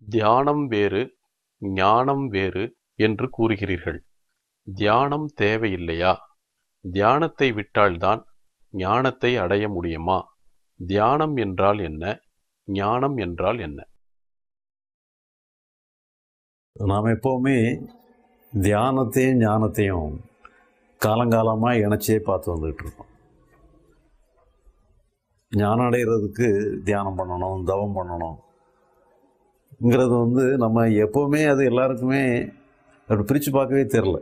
தியானம் வேறு ஞானம் வேறு என்று கூறுகிறீர்கள் தியானம் தேவையில்லையா தியானத்தை விட்டால்தான் ஞானத்தை அடைய முடியுமா தியானம் என்றால் என்ன ஞானம் என்றால் என்ன நாம் எப்போவுமே தியானத்தையும் ஞானத்தையும் காலங்காலமாக இணைச்சே பார்த்து வந்துக்கிட்டு இருக்கோம் ஞானம் அடைகிறதுக்கு தியானம் பண்ணணும் தவம் பண்ணணும்ங்கிறது வந்து நம்ம எப்போவுமே அது எல்லாருக்குமே அப்படி பிரித்து பார்க்கவே தெரில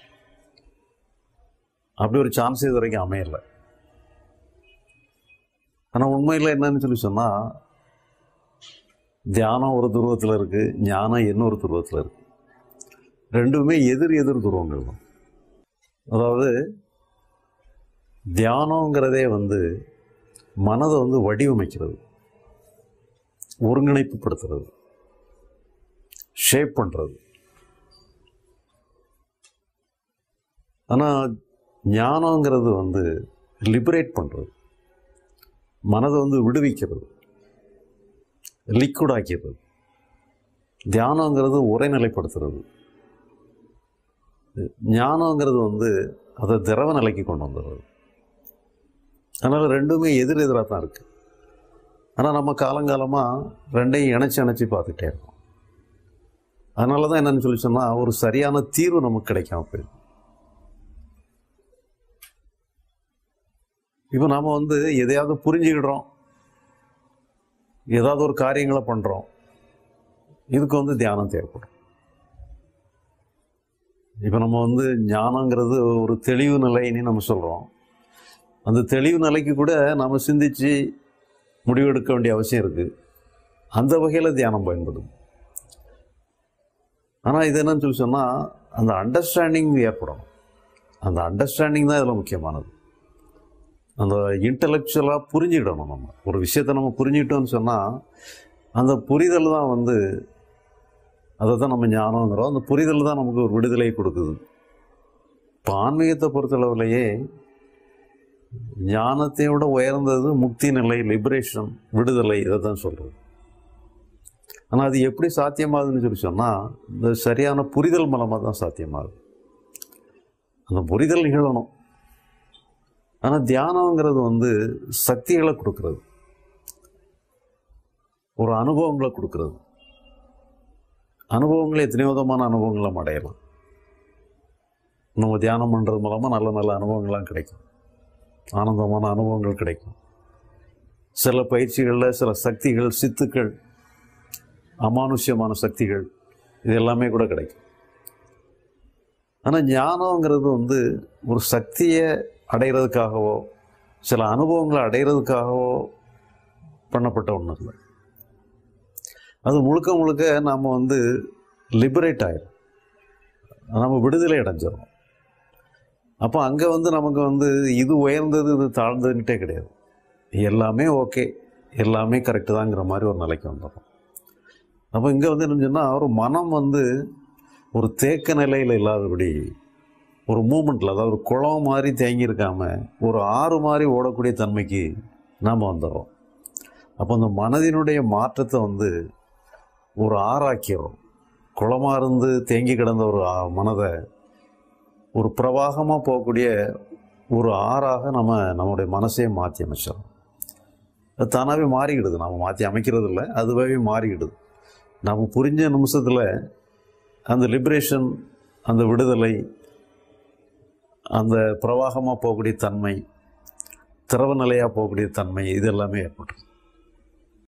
அப்படி ஒரு சான்ஸ் இது வரைக்கும் அமையலை ஆனால் உண்மையில் என்னன்னு சொல்லி சொன்னால் தியானம் ஒரு துருவத்தில் இருக்குது ஞானம் இன்னொரு துருவத்தில் இருக்குது ரெண்டுமே எதிர் எதிர் துருவங்கள் தான் அதாவது தியானங்கிறதே வந்து மனதை வந்து வடிவமைக்கிறது ஒருங்கிணைப்புப்படுத்துறது ஷேப் பண்ணுறது ஆனால் ஞானங்கிறது வந்து லிபரேட் பண்ணுறது மனதை வந்து விடுவிக்கிறது லிக்விட் ஆக்கிறது தியானங்கிறது உரைநிலைப்படுத்துறது ஞானங்கிறது வந்து அதை திரவ நிலைக்கு கொண்டு வந்துடுறது அதனால் ரெண்டுமே எதிர் எதிராக தான் இருக்குது ஆனால் நம்ம காலங்காலமாக ரெண்டையும் இணைச்சி இணைச்சி பார்த்துட்டே இருக்கோம் அதனால தான் என்னன்னு சொல்லி சொன்னால் ஒரு சரியான தீர்வு நமக்கு கிடைக்காம போயிடும் இப்போ நாம் வந்து எதையாவது புரிஞ்சுக்கிடுறோம் ஏதாவது ஒரு காரியங்களை பண்ணுறோம் இதுக்கு வந்து தியானம் தேவைப்படும் இப்போ நம்ம வந்து ஞானங்கிறது ஒரு தெளிவு நிலைன்னு நம்ம சொல்கிறோம் அந்த தெளிவு நிலைக்கு கூட நம்ம சிந்தித்து முடிவெடுக்க வேண்டிய அவசியம் இருக்குது அந்த வகையில் தியானம் பயன்படும் ஆனால் இது என்னன்னு சொல்லி சொன்னால் அந்த அண்டர்ஸ்டாண்டிங் ஏற்படணும் அந்த அண்டர்ஸ்டாண்டிங் தான் இதில் முக்கியமானது அந்த இன்டலெக்சுவலாக புரிஞ்சுக்கிடணும் நம்ம ஒரு விஷயத்தை நம்ம புரிஞ்சுக்கிட்டோம்னு சொன்னால் அந்த புரிதல் தான் வந்து அதை தான் நம்ம ஞானங்கிறோம் அந்த புரிதல் தான் நமக்கு ஒரு விடுதலை கொடுக்குது இப்போ ஆன்மீகத்தை பொறுத்தளவுலையே ஞானத்தை விட உயர்ந்தது முக்தி நிலை லிபரேஷன் விடுதலை இதை தான் சொல்கிறது ஆனால் அது எப்படி சாத்தியமாகுதுன்னு சொல்லி சொன்னால் இந்த சரியான புரிதல் மூலமாக தான் சாத்தியமாகுது அந்த புரிதல் நிகழணும் ஆனால் தியானங்கிறது வந்து சக்திகளை கொடுக்கறது ஒரு அனுபவங்களை கொடுக்கறது அனுபவங்கள் எத்தனையோ விதமான அனுபவங்களை நம்ம அடையலாம் நம்ம தியானம் பண்ணுறது மூலமாக நல்ல நல்ல அனுபவங்கள்லாம் கிடைக்கும் ஆனந்தமான அனுபவங்கள் கிடைக்கும் சில பயிற்சிகளில் சில சக்திகள் சித்துக்கள் அமானுஷ்யமான சக்திகள் இது எல்லாமே கூட கிடைக்கும் ஆனால் ஞானங்கிறது வந்து ஒரு சக்தியை அடைகிறதுக்காகவோ சில அனுபவங்களை அடைகிறதுக்காகவோ பண்ணப்பட்ட ஒன்றும் இல்லை அது முழுக்க முழுக்க நாம் வந்து லிபரேட் ஆயிடும் நம்ம விடுதலை அடைஞ்சிடும் அப்போ அங்கே வந்து நமக்கு வந்து இது உயர்ந்தது இது தாழ்ந்ததுன்ட்டே கிடையாது எல்லாமே ஓகே எல்லாமே கரெக்டு தாங்கிற மாதிரி ஒரு நிலைக்கு வந்துடும் அப்போ இங்கே வந்து என்ன சொன்னால் ஒரு மனம் வந்து ஒரு தேக்க நிலையில் இல்லாதபடி ஒரு மூமெண்ட்டில் அதாவது ஒரு குளம் மாதிரி தேங்கி இருக்காம ஒரு ஆறு மாதிரி ஓடக்கூடிய தன்மைக்கு நாம் வந்துடுறோம் அப்போ அந்த மனதினுடைய மாற்றத்தை வந்து ஒரு ஆறாக்கிறோம் குளமாக இருந்து தேங்கி கிடந்த ஒரு ஆ- மனதை ஒரு பிரவாகமாக போகக்கூடிய ஒரு ஆறாக நம்ம நம்முடைய மனசே மாற்றி அமைச்சிடறோம் அது தானாகவே மாறிக்கிடுது நம்ம மாற்றி அமைக்கிறது இல்லை அதுவாகவே மாறிக்கிடுது நம்ம புரிஞ்ச நிமிஷத்தில் அந்த லிபரேஷன் அந்த விடுதலை அந்த பிரவாகமாக போகக்கூடிய தன்மை திரவ நிலையாக போகக்கூடிய தன்மை இது எல்லாமே ஏற்பட்டுரும்